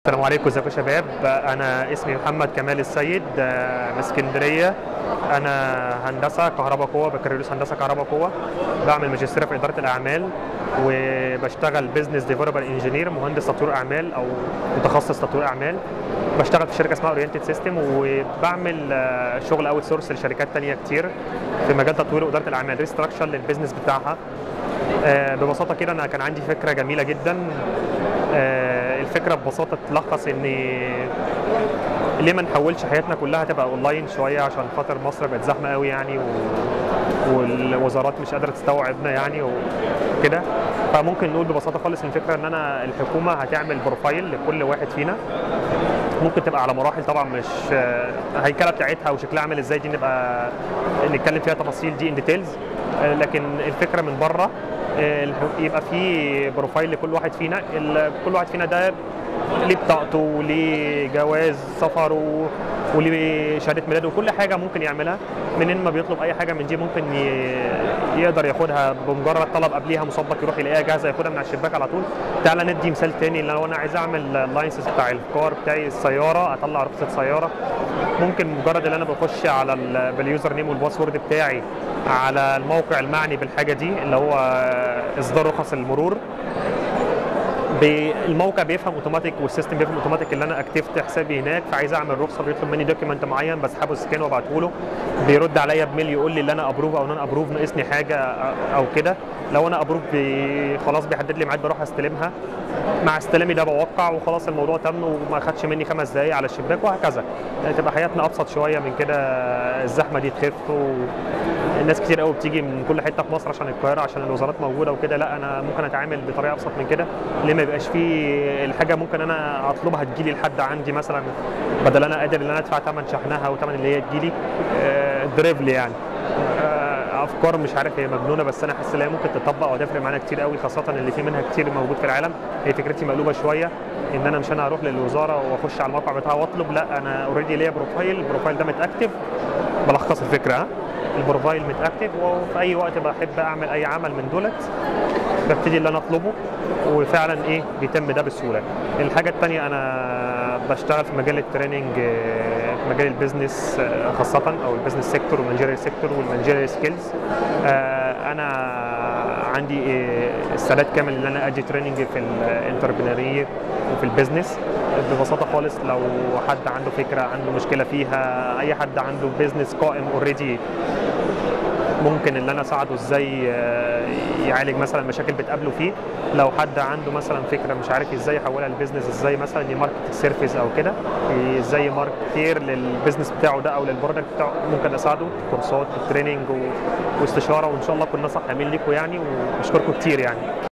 السلام عليكم ازيكم يا شباب انا اسمي محمد كمال السيد آه، من اسكندريه انا هندسه كهرباء قوه بكالوريوس هندسه كهرباء قوه بعمل ماجستير في اداره الاعمال وبشتغل بزنس ديفلوبر انجينير مهندس تطوير اعمال او متخصص تطوير اعمال بشتغل في شركه اسمها اورينتد سيستم وبعمل آه، شغل اوت سورس لشركات تانية كتير في مجال تطوير واداره الاعمال ريستراكشر للبزنس بتاعها آه، ببساطه كده انا كان عندي فكره جميله جدا آه، الفكره ببساطه تلخص ان ليه ما نحولش حياتنا كلها تبقى اونلاين شويه عشان خاطر مصر بقت زحمه قوي يعني و... والوزارات مش قادره تستوعبنا يعني وكده فممكن نقول ببساطه خالص الفكره ان انا الحكومه هتعمل بروفايل لكل واحد فينا ممكن تبقى على مراحل طبعا مش الهيكله بتاعتها وشكلها عامل ازاي دي نبقى نتكلم فيها تفاصيل دي ان ديتيلز لكن الفكره من بره آه، يبقى في بروفايل لكل واحد فينا ال- كل واحد فينا ده ليه بطاقته وليه جواز سفره وليه شهاده ميلاده وكل حاجه ممكن يعملها منين ما بيطلب اي حاجه من دي ممكن ي- يقدر ياخدها بمجرد طلب قبليها مسبق يروح يلاقيها جاهزه ياخدها من على الشباك على طول تعالى ندي مثال تاني لو انا عايز اعمل اللايسنس بتاع الكار بتاعي السياره اطلع رخصه سياره ممكن مجرد ان انا بخش على ال- باليوزر نيم والباسورد بتاعي على الموقع المعني بالحاجه دي اللي هو اصدار رخص المرور بي- الموقع بيفهم اوتوماتيك والسيستم بيفهم اوتوماتيك اللي انا اكتفت حسابي هناك فعايز اعمل رخصه بيطلب مني دوكيمنت معين بسحبه سكان وابعته له بيرد عليا بميل يقول لي اللي انا ابروف او ان انا ابروف ناقصني حاجه او كده لو انا ابروف بي خلاص بيحدد لي ميعاد بروح استلمها مع استلامي ده بوقع وخلاص الموضوع تم وما خدش مني خمس دقايق على الشباك وهكذا يعني تبقى حياتنا ابسط شويه من كده الزحمه دي تخف والناس كتير قوي بتيجي من كل حته في مصر عشان القاهره عشان الوزارات موجوده وكده لا انا ممكن اتعامل بطريقه ابسط من كده ليه ما يبقاش في الحاجه ممكن انا اطلبها تجيلي لحد عندي مثلا بدل انا قادر ان انا ادفع ثمن شحنها وثمن اللي هي تجيلي دريفل يعني آه، افكار مش عارف هي مجنونه بس انا حاسس ان هي ممكن تطبق وهتفرق معانا كتير قوي خاصه اللي في منها كتير موجود في العالم هي فكرتي مقلوبه شويه ان انا مش انا هروح للوزاره واخش على الموقع بتاعها واطلب لا انا اوريدي ليا بروفايل البروفايل ده متاكتف بلخص الفكره ها البروفايل متاكتف وفي اي وقت بحب اعمل اي عمل من دولت ببتدي اللي انا اطلبه وفعلا ايه بيتم ده بسهوله الحاجه الثانيه انا بشتغل في مجال التريننج آه، في مجال البيزنس آه، خاصه او البيزنس سيكتور والمانجيريال سيكتور والمانجيريال سكيلز انا عندي آه، استعداد كامل ان انا ادي تريننج في الانتربرينوريه وفي البيزنس ببساطه خالص لو حد عنده فكره عنده مشكله فيها اي حد عنده بيزنس قائم اوريدي ممكن ان انا اساعده ازاي آه، يعالج مثلا مشاكل بتقابله فيه لو حد عنده مثلا فكره مش عارف ازاي يحولها لبيزنس ازاي مثلا يماركت سيرفيس او كده ازاي يماركتير للبيزنس بتاعه ده او للبرودكت بتاعه ممكن اساعده كورسات تريننج و- واستشاره وان شاء الله كنا صح امين ليكم يعني واشكركم كتير يعني